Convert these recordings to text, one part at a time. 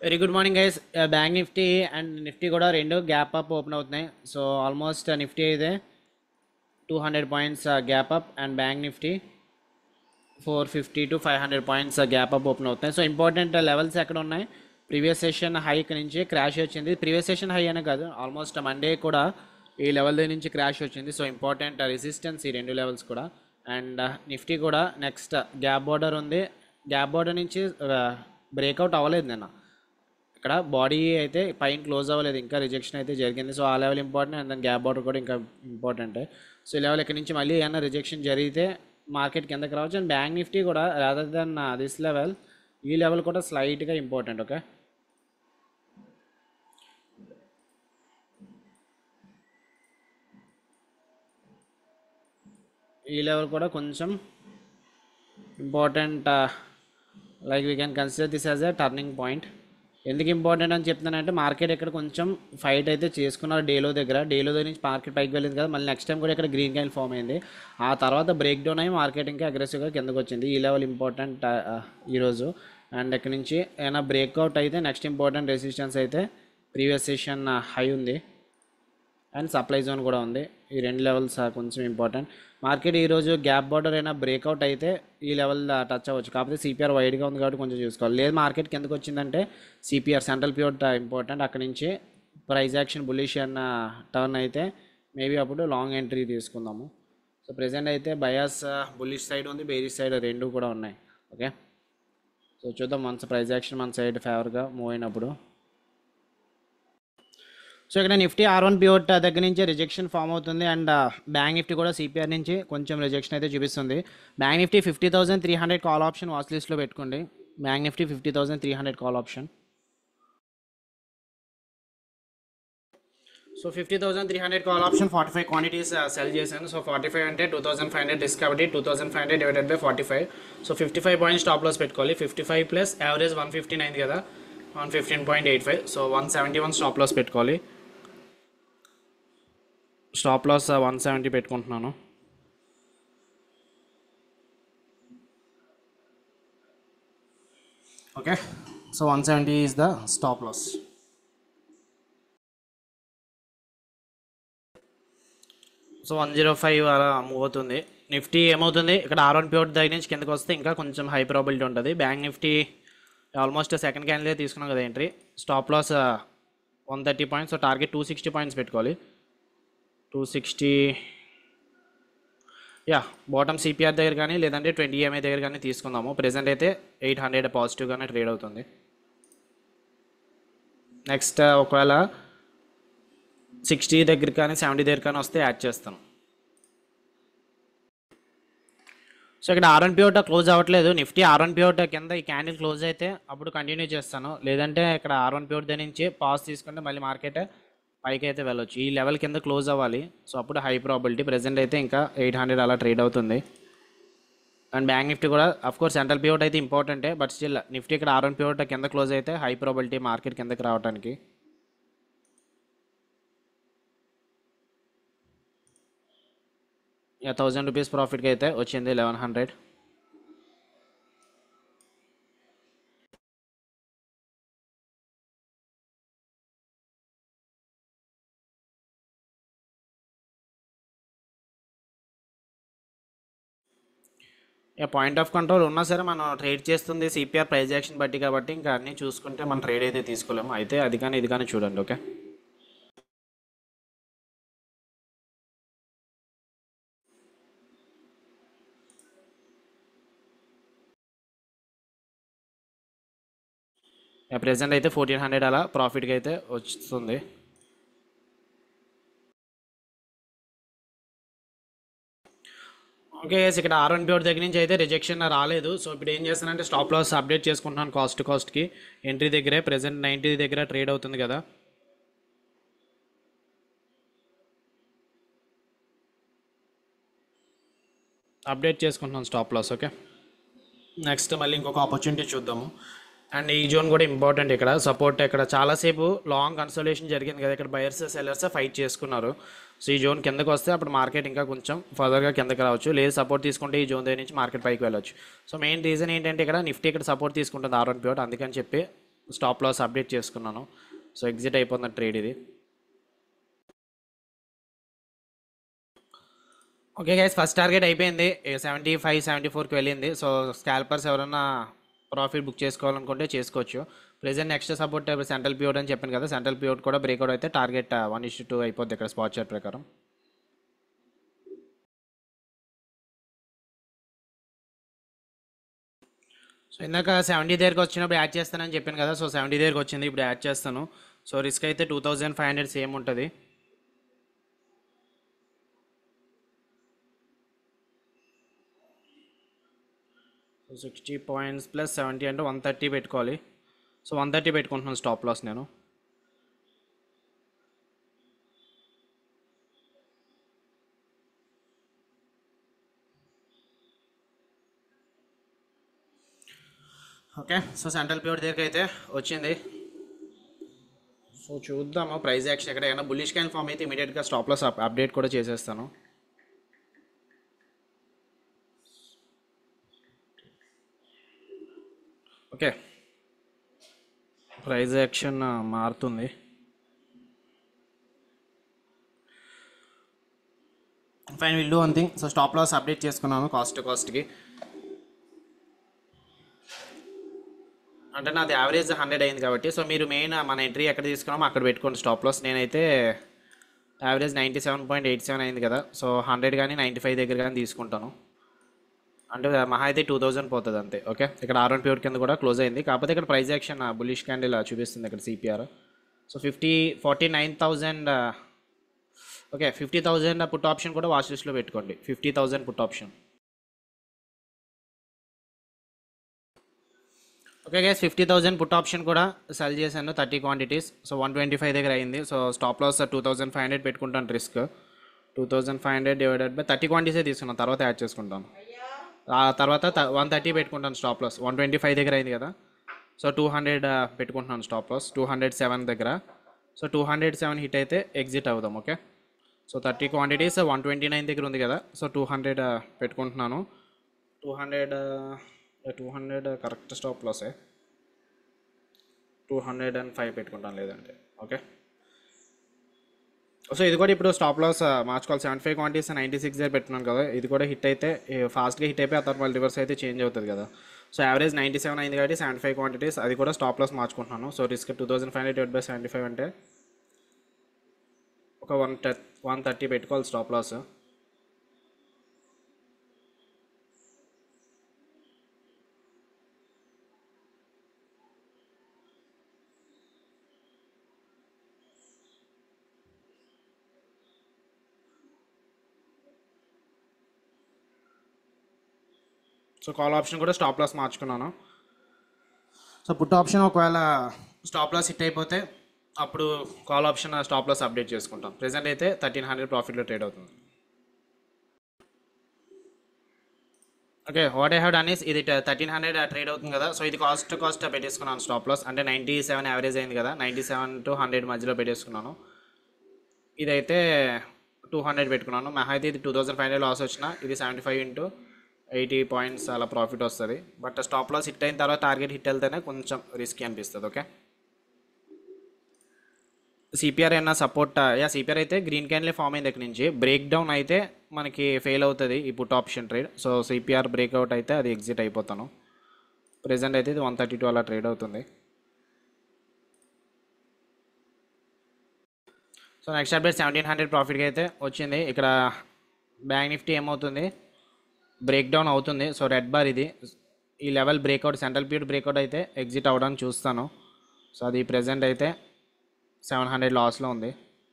very good morning guys bank Nifty and Nifty కూడా రెండు gap up open అవుతున్నాయి సో ఆల్మోస్ట్ నిఫ్టీ అయితే two hundred points gap up and bank Nifty four fifty to five hundred points gap up open అవుతున్నాయి so important levels ఎక్కడ ఉన్నాయి previous session high నుంచి crash వచ్చింది previous session high అనే కాదు almost Monday కూడా ఈ లెవెల్ దగ్గర నుంచి క్రాష్ వచ్చింది సో ఇంపార్టెంట్ రెసిస్టెన్స్ ఈ రెండు లెవెల్స్ కూడా అండ్ నిఫ్టీ కూడా నెక్స్ట్ గ్యాప్ బార్డర్ ఉంది గ్యాప్ బార్డర్ నుంచి బ్రేక్అవుట్ అవ్వలేదు నిన్న ఇక్కడ బాడీ అయితే పైన క్లోజ్ అవ్వలేదు ఇంకా రిజెక్షన్ అయితే జరిగింది సో ఆ లెవెల్ ఇంపార్టెంట్ అండ్ దాని గ్యాప్ బార్డర్ కూడా ఇంకా ఇంపార్టెంట్ సో ఈ లెవెల్ ఇక్కడ నుంచి మళ్ళీ ఏమైనా రిజెక్షన్ జరిగితే మార్కెట్ కిందకి రావచ్చు అండ్ బ్యాంక్ నిఫ్టీ కూడా రాదర్ దెన్ దిస్ లెవెల్ ఈ లెవెల్ కూడా స్లైట్గా ఇంపార్టెంట్ ఓకే ఈ లెవెల్ కూడా కొంచెం important like we can consider this as a turning point ఎందుకు ఇంపార్టెంట్ అని చెప్తున్నానంటే మార్కెట్ ఇక్కడ కొంచెం ఫైట్ అయితే చేసుకున్నారు డేలో దగ్గర డేలో దగ్గర నుంచి మార్కెట్ పైకి వెళ్ళింది కదా మళ్ళీ నెక్స్ట్ టైం కూడా ఇక్కడ గ్రీన్ కైన్ ఫామ్ అయింది ఆ తర్వాత బ్రేక్ డౌన్ అయ్యి మార్కెట్ ఇంకా అగ్రెసివ్గా కిందకు వచ్చింది ఈ లెవెల్ ఇంపార్టెంట్ ఈరోజు అండ్ ఇక్కడ నుంచి ఏమైనా బ్రేక్అవుట్ అయితే నెక్స్ట్ ఇంపార్టెంట్ రెసిస్టెన్స్ అయితే ప్రీవియస్ సెషన్ హై ఉంది అండ్ సప్లై జోన్ కూడా ఉంది ఈ రెండు లెవెల్స్ కొంచెం ఇంపార్టెంట్ మార్కెట్ ఈరోజు గ్యాప్ బార్డర్ అయినా బ్రేక్అవుట్ అయితే ఈ లెవెల్ టచ్ అవ్వచ్చు కాకపోతే సిపిఆర్ వైడ్గా ఉంది కాబట్టి కొంచెం చూసుకోవాలి లేదు మార్కెట్ కిందకు వచ్చిందంటే సిపిఆర్ సెంట్రల్ ప్యూర్ ఇంపార్టెంట్ అక్కడ నుంచి ప్రైస్ యాక్షన్ బులిష్ అన్న టర్న్ అయితే మేబీ అప్పుడు లాంగ్ ఎంట్రీ తీసుకుందాము సో ప్రెసెంట్ అయితే బయాస్ బుల్లిష్ సైడ్ ఉంది బేరిష్ సైడ్ రెండు కూడా ఉన్నాయి ఓకే సో చూద్దాం మన ప్రైస్ యాక్షన్ మన సైడ్ ఫేవర్గా మూవ్ అయినప్పుడు సో ఇక్కడ నిఫ్టీ ఆర్ వన్ పిఓట్ దగ్గర నుంచి రిజెక్షన్ ఫామ్ అవుతుంది అండ్ బ్యాంక్ నిఫ్టీ కూడా సిపిఆర్ నుంచి కొంచెం రిజెక్షన్ అయితే చూపిస్తుంది bank Nifty fifty thousand three hundred call option watch లిస్ట్లో పెట్టుకోండి bank Nifty fifty thousand three hundred call option so fifty thousand three hundred call option forty five quantities sell చేశాను so forty five అంటే two thousand five hundred risk కాబట్టి two thousand five hundred divided by forty five so fifty five point stop loss పెట్టుకోవాలి fifty five plus average one fifteen అయింది కదా one fifteen point eight five so one seventy one stop loss పెట్టుకోవాలి stop loss one seventy పెట్టుకుంటున్నాను okay so one seventy is the stop loss so one zero five అలా move అవుతుంది నిఫ్టీ ఏమవుతుంది ఇక్కడ R one pure దగ్గర నుంచి కిందకి వస్తే ఇంకా కొంచెం హై ప్రాబిలిటీ ఉంటుంది bank Nifty almost second candle తీసుకున్నాం కదా entry stop loss one thirty points so target two sixty points పెట్టుకోవాలి two sixty yeah bottom CPR దగ్గర కానీ లేదంటే ట్వంటీ ఈఎంఐ దగ్గర కానీ తీసుకుందాము ప్రెసెంట్ అయితే ఎయిట్ హండ్రెడ్ పాజిటివ్గానే ట్రేడ్ అవుతుంది నెక్స్ట్ ఒకవేళ సిక్స్టీ దగ్గర కానీ సెవెంటీ దగ్గర కానీ వస్తే యాడ్ చేస్తాను సో ఇక్కడ ఆర్ వన్ పిఓట క్లోజ్ అవ్వట్లేదు నిఫ్టీ ఆర్ వన్ పిఓట కింద ఈ క్యాండిల్ క్లోజ్ అయితే అప్పుడు కంటిన్యూ చేస్తాను లేదంటే ఇక్కడ ఆర్ వన్ పిఓట దగ్గర నుంచి పాస్ తీసుకుంటే మళ్ళీ మార్కెట్ పైకి అయితే వెళ్ళొచ్చు ఈ లెవెల్ కింద క్లోజ్ అవ్వాలి సో అప్పుడు హై ప్రాబిలిటీ ప్రెసెంట్ అయితే ఇంకా ఎయిట్ హండ్రెడ్ అలా ట్రేడ్ అవుతుంది అండ్ బ్యాంక్ నిఫ్టీ కూడా అఫ్ కోర్స్ సెంట్రల్ పిఓట్ అయితే ఇంపార్టెంటే బట్ స్టిల్ నిఫ్టీ ఇక్కడ ఆర్ వన్ పిఓట కింద క్లోజ్ అయితే హై ప్రాబిలిటీ మార్కెట్ కిందకి రావడానికి థౌజండ్ రూపీస్ ప్రాఫిట్కి అయితే వచ్చింది eleven hundred point of control ఉన్నా సరే మనం ట్రేడ్ చేస్తుంది సిపిఆర్ ప్రైజ్ యాక్షన్ బట్టి కాబట్టి ఇంకా అన్నీ చూసుకుంటే మనం ట్రేడ్ అయితే తీసుకోలేము అయితే అది కానీ ఇది కానీ చూడండి ఓకే ప్రెసెంట్ అయితే ఫోర్టీన్ హండ్రెడ్ అలా ప్రాఫిట్కి అయితే వస్తుంది ఓకే ఎస్ ఇక్కడ ఆర్ వన్ ప్యూర్ దగ్గర నుంచి అయితే రిజెక్షన్ రాలేదు సో ఇప్పుడు ఏం చేస్తానంటే స్టాప్ లాస్ అప్డేట్ చేసుకుంటున్నాను కాస్ట్ కాస్ట్కి ఎంట్రీ దగ్గరే ప్రెసెంట్ నైంటీ దగ్గర ట్రేడ్ అవుతుంది కదా అప్డేట్ చేసుకుంటున్నాను స్టాప్ లాస్ ఓకే నెక్స్ట్ మళ్ళీ ఇంకొక ఆపర్చునిటీ చూద్దాము అండ్ ఈ జోన్ కూడా ఇంపార్టెంట్ ఇక్కడ సపోర్ట్ ఇక్కడ చాలాసేపు లాంగ్ కన్సల్టేషన్ జరిగింది కదా ఇక్కడ బయర్స్ సెల్లర్స్ ఫైట్ చేసుకున్నారు సో ఈ జోన్ కిందకు వస్తే అప్పుడు మార్కెట్ ఇంకా కొంచెం ఫర్దర్గా కిందకి రావచ్చు లేదు సపోర్ట్ తీసుకుంటే ఈ జోన్ దగ్గర నుంచి మార్కెట్ పైకి వెళ్ళొచ్చు సో మెయిన్ రీజన్ ఏంటంటే ఇక్కడ నిఫ్టీ ఇక్కడ సపోర్ట్ తీసుకుంటుంది ఆర్ వన్ ప్యూర్ అందుకని చెప్పి స్టాప్ లాస్ అప్డేట్ చేసుకున్నాను సో ఎగ్జిట్ అయిపోతున్న ట్రేడ్ ఇది ఓకే గైస్ ఫస్ట్ టార్గెట్ అయిపోయింది సెవెంటీ ఫైవ్ సెవెంటీ ఫోర్కి వెళ్ళింది సో స్కాల్పర్స్ ఎవరైనా ప్రాఫిట్ బుక్ చేసుకోవాలనుకుంటే చేసుకోవచ్చు present next support central pivot అని చెప్పాను కదా సెంట్రల్ పియోడ్ కూడా బ్రేక్అవుట్ అయితే టార్గెట్ వన్ ఇస్ టూ అయిపోద్ది ఇక్కడ స్పాట్ చార్ట్ ప్రకారం సో ఇందాక సెవెంటీ దగ్గరికి వచ్చినప్పుడు యాడ్ చేస్తానని చెప్పాను కదా సో సెవెంటీ దగ్గరికి వచ్చింది ఇప్పుడు యాడ్ చేస్తాను సో రిస్క్ అయితే two thousand five hundred same ఉంటుంది so sixty points plus seventy అంటే వన్ థర్టీ పెట్టుకోవాలి సో వన్ థర్టీ పెట్టుకుంటున్నాను స్టాప్ లాస్ నేను ఓకే సో సెంట్రల్ ప్యూర్ దగ్గరికి అయితే వచ్చింది సో చూద్దాము ప్రైస్ యాక్షన్ ఎక్కడ ఏమైనా బుల్లిష్ క్యాన్ ఫామ్ అయితే ఇమీడియట్గా స్టాప్ లాస్ అప్డేట్ కూడా చేసేస్తాను ఓకే ప్రైస్ యాక్షన్ మారుతుంది fine will do one thing so stop loss update చేసుకున్నాను కాస్ట్ కాస్ట్కి అంటే నాది యావరేజ్ హండ్రెడ్ అయింది కాబట్టి సో మీరు మెయిన్ మన ఎంట్రీ ఎక్కడ తీసుకున్నామో అక్కడ పెట్టుకోండి స్టాప్ లాస్ నేనైతే average ninety seven point eight seven అయింది కదా సో హండ్రెడ్ కానీ నైంటీ ఫైవ్ దగ్గర కానీ తీసుకుంటాను అంటే మహా అయితే టూ థౌజండ్ పోతుంది అంతే ఓకే ఇక్కడ ఆర్ వన్ ప్యూర్ కింద కూడా క్లోజ్ అయింది కాకపోతే ఇక్కడ ప్రైస్ యాక్షన్ బులిష్ క్యాండిల్ చూపిస్తుంది ఇక్కడ CPR so fifty forty nine thousand okay fifty thousand put option కూడా వాచ్ లిస్ట్లో పెట్టుకోండి fifty thousand put option okay guys fifty thousand put option కూడా సెల్ చేశాను thirty quantities so one twenty five దగ్గర అయింది so stop loss two thousand five hundred పెట్టుకుంటాను risk two thousand five hundred divided by thirty క్వాంటిటీసే తీసుకున్నాను తర్వాత add చేసుకుంటాను ఆ తర్వాత వన్ థర్టీ పెట్టుకుంటాను stop loss one twenty five దగ్గర అయింది కదా సో టూ హండ్రెడ్ పెట్టుకుంటున్నాను stop loss two hundred seven దగ్గర so two hundred seven hit అయితే ఎగ్జిట్ అవుదాం okay so thirty quantities one twenty nine దగ్గర ఉంది కదా సో టూ హండ్రెడ్ పెట్టుకుంటున్నాను two hundred two hundred correct stop లాసే టూ హండ్రెడ్ అండ్ ఫైవ్ పెట్టుకుంటాను లేదంటే ఓకే సో ఇది కూడా ఇప్పుడు స్టాప్ లాస్ మార్చుకోవాలి seventy five quantities ninety six దగ్గర పెట్టున్నాను కదా ఇది కూడా హిట్ అయితే ఫాస్ట్గా హిట్ అయిపోయి ఆ తర్వాత మళ్ళీ రివర్స్ అయితే చేంజ్ అవుతుంది కదా సో యావరేజ్ నైంటీ సెవెన్ అయింది కాబట్టి సెవెంటీ ఫైవ్ క్వాంటిటీస్ అది కూడా స్టాప్ లాస్ మార్చుకుంటున్నాను so risk two thousand five hundred by seventy five అంటే ఒక వన్ వన్ థర్టీ పెట్టుకోవాలి stop loss so call option కూడా స్టాప్ లాస్ మార్చుకున్నాను సో పుట్ ఆప్షన్ ఒకవేళ స్టాప్ లాస్ హిట్ అయిపోతే అప్పుడు call option stop loss update చేసుకుంటాం ప్రెసెంట్ అయితే థర్టీన్ హండ్రెడ్ ప్రాఫిట్లో ట్రేడ్ అవుతుంది okay what I have done is ఇది థర్టీన్ హండ్రెడ్ ట్రేడ్ అవుతుంది కదా సో ఇది కాస్ట్ కాస్ట్ పెట్టేసుకున్నాను స్టాప్ లాస్ అంటే నైంటీ సెవెన్ యావరేజ్ అయింది కదా నైంటీ సెవెన్ టు హండ్రెడ్ మధ్యలో పెట్టేసుకున్నాను ఇదైతే టూ హండ్రెడ్ పెట్టుకున్నాను మహా అయితే ఇది two thousand five hundred loss వచ్చిన ఇది seventy five into eighty points అలా ప్రాఫిట్ వస్తుంది బట్ స్టాప్ లాస్ హిట్ అయిన తర్వాత టార్గెట్ హిట్ వెళ్తేనే కొంచెం రిస్కీ అనిపిస్తుంది ఓకే సిపిఆర్ అయినా సపోర్ట్ యా సిపిఆర్ అయితే గ్రీన్ క్యాన్లే ఫామ్ అయింది ఇక్కడ నుంచి బ్రేక్ డౌన్ అయితే మనకి ఫెయిల్ అవుతుంది ఈ put option trade so CPR breakout అయితే అది ఎగ్జిట్ అయిపోతాను ప్రెసెంట్ అయితే ఇది వన్ థర్టీ టూ అలా ట్రేడ్ అవుతుంది so next update seventeen hundred ప్రాఫిట్కి అయితే వచ్చింది ఇక్కడ బ్యాంక్ నిఫ్టీ ఏమవుతుంది బ్రేక్ డౌన్ అవుతుంది సో రెడ్ బార్ ఇది ఈ level breakout central period breakout అయితే ఎగ్జిట్ అవ్వడానికి చూస్తాను సో అది ప్రెసెంట్ అయితే సెవెన్ హండ్రెడ్ లాస్లో ఉంది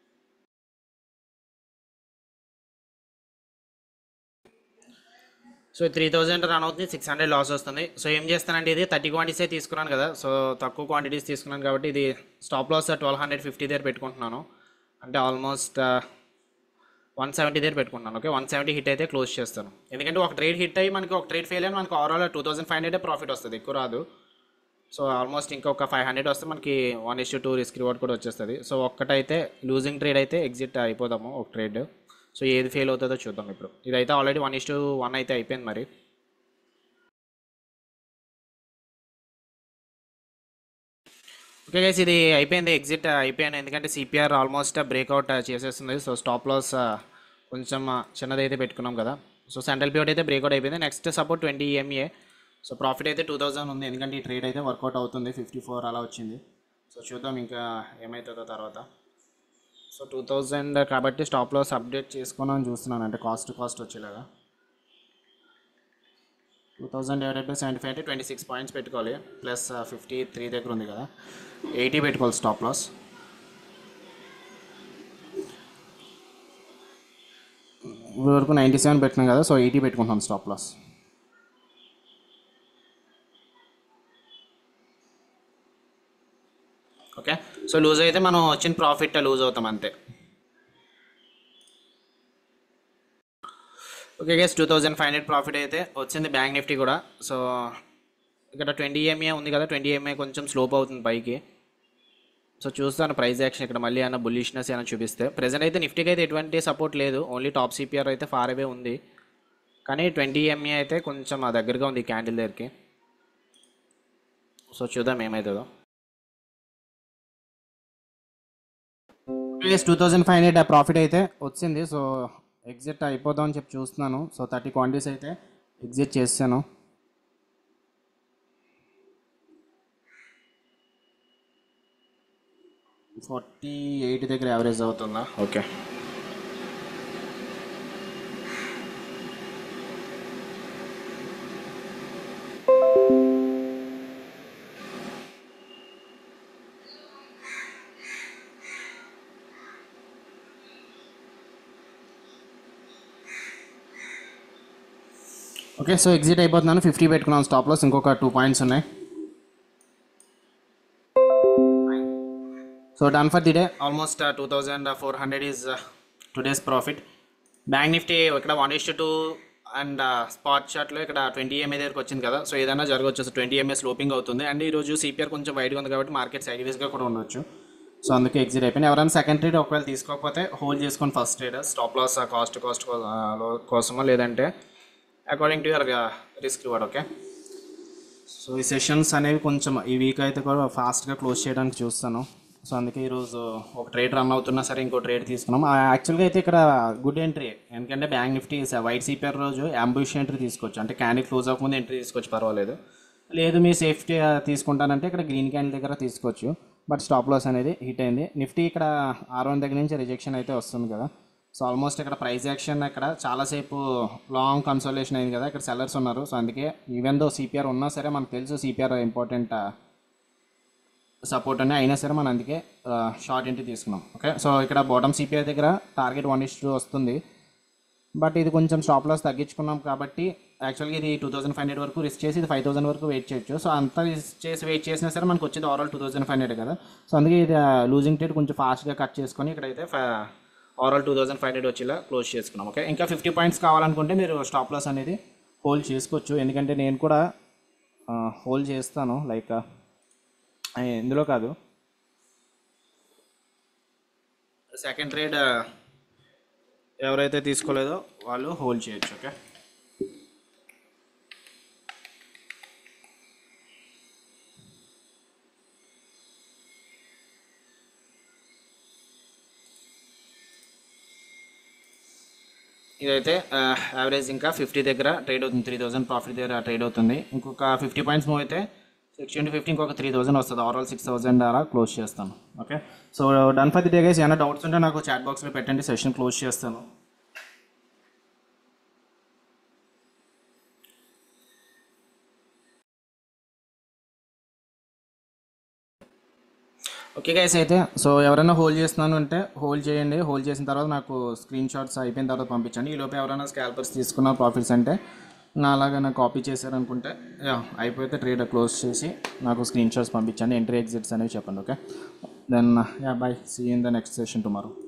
సో త్రీ థౌజండ్ రన్ అవుతుంది సిక్స్ హండ్రెడ్ లాస్ వస్తుంది సో ఏం చేస్తానంటే ఇది థర్టీ క్వాంటిటీసే తీసుకున్నాను కదా సో తక్కువ క్వాంటిటీస్ తీసుకున్నాను కాబట్టి ఇది stop loss twelve hundred fifty దగ్గర పెట్టుకుంటున్నాను అంటే ఆల్మోస్ట్ వన్ సెవెంటీ దగ్గర పెట్టుకుంటున్నాను ఓకే వన్ సెవెంటీ హిట్ అయితే క్లోజ్ చేస్తాను ఎందుకంటే ఒక ట్రేడ్ హిట్ అయ్యి మనకి ఒక ట్రేడ్ ఫెయిల్ అయిన మనకి overall two thousand five hundred profit వస్తుంది ఎక్కువ రాదు సో ఆల్మోస్ట్ ఇంకొక ఫైవ్ హండ్రెడ్ వస్తే మనకి one issue two risk reward కూడా వచ్చేస్తుంది సో ఒక్కటైతే లూజింగ్ ట్రేడ్ అయితే ఎగ్జిట్ అయిపోదాము ఒక ట్రేడ్ సో ఏది ఫెయిల్ అవుతుందో చూద్దాం ఇప్పుడు ఇదైతే ఆల్రెడీ వన్ ఇష్యూ వన్ అయితే అయిపోయింది మరి ఓకే గైస్ ఇది అయిపోయింది ఎగ్జిట్ అయిపోయాను ఎందుకంటే సిపిఆర్ ఆల్మోస్ట్ బ్రేక్అవుట్ చేసేస్తుంది సో స్టాప్ లాస్ కొంచెం చిన్నది అయితే పెట్టుకున్నాం కదా సో సెంట్రల్ పివట్ అయితే బ్రేక్అవుట్ అయిపోయింది next support twenty EMA so profit అయితే టూ థౌజండ్ ఉంది ఎందుకంటే ఈ ట్రేడ్ అయితే వర్కౌట్ అవుతుంది ఫిఫ్టీ ఫోర్ అలా వచ్చింది సో చూద్దాం ఇంకా ఏమవుతుందో తర్వాత సో టూ థౌజండ్ కాబట్టి స్టాప్ లాస్ అప్డేట్ చేసుకున్నాను చూస్తున్నాను అంటే కాస్ట్ కాస్ట్ వచ్చేలాగా two thousand divided by seventy five అంటే ట్వంటీ సిక్స్ పాయింట్స్ పెట్టుకోవాలి ప్లస్ ఫిఫ్టీ త్రీ దగ్గర ఉంది కదా ఎయిటీ పెట్టుకోవాలి స్టాప్ లాస్ ఇప్పుడు వరకు నైంటీ సెవెన్ పెట్టినాం కదా సో ఎయిటీ పెట్టుకుంటాం stop loss okay so loose అయితే మనం వచ్చిన ప్రాఫిట్ లూజ్ అవుతాం అంతే okay guys two thousand five hundred profit అయితే వచ్చింది బ్యాంక్ నిఫ్టీ కూడా సో ఇక్కడ ట్వంటీ ఎంఏ ఉంది కదా ట్వంటీ ఎంఏ కొంచెం స్లోప్ అవుతుంది పైకి సో చూస్తాను ప్రైస్ యాక్షన్ ఇక్కడ మళ్ళీ అన్న బుల్లిష్నెస్ ఏమైనా చూపిస్తే ప్రజెంట్ అయితే నిఫ్టీకి అయితే ఎటువంటి సపోర్ట్ లేదు ఓన్లీ టాప్ సిపిఆర్ అయితే ఫార్ అవే ఉంది కానీ ట్వంటీ ఎంఏ అయితే కొంచెం ఆ దగ్గరగా ఉంది క్యాండిల్ దగ్గరికి సో చూద్దాం ఏమవుతుందో please two thousand five hundred profit అయితే వచ్చింది సో ఎగ్జిట్ అయిపోదాం అని చెప్పి చూస్తున్నాను సో థర్టీ క్వాంటిటీస్ అయితే ఎగ్జిట్ చేస్తాను ఫార్టీ ఎయిట్ దగ్గర యావరేజ్ అవుతుందా ఓకే ఓకే సో ఎగ్జిట్ అయిపోతున్నాను ఫిఫ్టీ పెట్టుకున్నాను స్టాప్ లాస్ ఇంకొక టూ పాయింట్స్ ఉన్నాయి so done for the day almost two thousand four hundred is today's profit bank Nifty ఇక్కడ one is two and spot చార్ట్లో ఇక్కడ twenty MA దగ్గరకు వచ్చింది కదా సో ఏదైనా జరగవచ్చు సో ట్వంటీ ఎంఏ స్లోపింగ్ అవుతుంది అండ్ ఈరోజు సిపిఆర్ కొంచెం వైడ్గా ఉంది కాబట్టి మార్కెట్ సైడ్వేస్గా కూడా ఉండొచ్చు సో అందుకే ఎగ్జిట్ అయిపోయింది ఎవరైనా సెకండ్ ట్రేడ్ ఒకవేళ తీసుకోకపోతే హోల్డ్ చేసుకొని first trade stop loss cost cost కోసమో లేదంటే according to your risk reward okay so ఈ సెషన్స్ అనేవి కొంచెం ఈ వీక్ అయితే కూడా ఫాస్ట్గా క్లోజ్ చేయడానికి చూస్తాను సో అందుకే ఈరోజు ఒక ట్రేడ్ రన్ అవుతున్నా సరే ఇంకో ట్రేడ్ తీసుకున్నాం యాక్చువల్గా అయితే ఇక్కడ గుడ్ ఎంట్రీ ఎందుకంటే బ్యాంక్ నిఫ్టీ వైట్ సిపిఆర్ రోజు అంబుష్ ఎంట్రీ తీసుకోవచ్చు అంటే క్యాండీ క్లోజ్ అవ్వకముందు ఎంట్రీ తీసుకోవచ్చు పర్వాలేదు లేదు మీ సేఫ్టీ తీసుకుంటానంటే ఇక్కడ గ్రీన్ క్యాండిల్ దగ్గర తీసుకోవచ్చు బట్ స్టాప్ లాస్ అనేది హిట్ అయింది నిఫ్టీ ఇక్కడ ఆర్ వన్ దగ్గర నుంచి రిజెక్షన్ అయితే వస్తుంది కదా సో ఆల్మోస్ట్ ఇక్కడ ప్రైస్ యాక్షన్ ఇక్కడ చాలాసేపు లాంగ్ కన్సోలేషన్ అయింది కదా ఇక్కడ సెల్లర్స్ ఉన్నారు సో అందుకే ఈవెన్ దో సిపిఆర్ ఉన్నా సరే మనకు తెలుసు సిపిఆర్ ఇంపార్టెంట్ సపోర్ట్ అని అయినా సరే మనం అందుకే షార్ట్ ఎంట్రీ తీసుకున్నాం ఓకే సో ఇక్కడ బాటమ్ సిపిఆర్ దగ్గర టార్గెట్ వన్ ఇస్ టూ వస్తుంది బట్ ఇది కొంచెం స్టాప్ లాస్ తగ్గించుకున్నాం కాబట్టి యాక్చువల్గా ఇది టూ థౌసండ్ ఫైవ్ హండ్రెడ్ వరకు రిస్క్ చేసి ఇది ఫైవ్ థౌసండ్ వరకు వెయిట్ చేయొచ్చు సో అంత రిస్క్ చేసి వెయిట్ చేసినా సరే మనకు వచ్చేది overall two thousand five hundred కదా సో అందుకే ఇది లూజింగ్ ట్రేడ్ కొంచెం ఫాస్ట్గా కట్ చేసుకొని ఇక్కడైతే overall two thousand five hundred వచ్చేలా క్లోజ్ చేసుకున్నాం ఓకే ఇంకా ఫిఫ్టీ పాయింట్స్ కావాలనుకుంటే మీరు స్టాప్ లాస్ అనేది హోల్డ్ చేసుకోవచ్చు ఎందుకంటే నేను కూడా హోల్డ్ చేస్తాను లైక్ ఇందులో కాదు సెకండ్ ట్రేడ్ ఎవరైతే తీసుకోలేదో వాళ్ళు హోల్డ్ చేయొచ్చు ఓకే ఇదైతే యావరేజ్ ఇంకా ఫిఫ్టీ దగ్గర ట్రేడ్ అవుతుంది త్రీ థౌసండ్ ప్రాఫిట్ దగ్గర ట్రేడ్ అవుతుంది ఇంకొక ఫిఫ్టీ పాయింట్స్ మూవ్ అయితే సిక్స్టీన్ టు ఫిఫ్టీ ఇంకొక త్రీ థౌసండ్ వస్తుంది ఓవరాల్ సిక్స్ థౌసండ్ అలా క్లోజ్ చేస్తాను okay so done for the day guys ఏమైనా డౌట్స్ ఉంటే నాకు చాట్ బాక్స్లో పెట్టండి సెషన్ క్లోజ్ చేస్తాను ఓకే గైస్ అయితే సో ఎవరైనా హోల్డ్ చేస్తున్నాను అంటే హోల్డ్ చేయండి హోల్డ్ చేసిన తర్వాత నాకు స్క్రీన్ షాట్స్ అయిపోయిన తర్వాత పంపించండి ఈ లోపు ఎవరైనా స్కాల్పర్స్ తీసుకున్న ప్రాఫిట్స్ అంటే నా అలాగా నాకు కాపీ చేశారనుకుంటే యా అయిపోతే ట్రేడ్ క్లోజ్ చేసి నాకు స్క్రీన్ షాట్స్ పంపించండి ఎంట్రీ ఎగ్జిట్స్ అనేవి చెప్పండి okay then yeah bye see in the next session tomorrow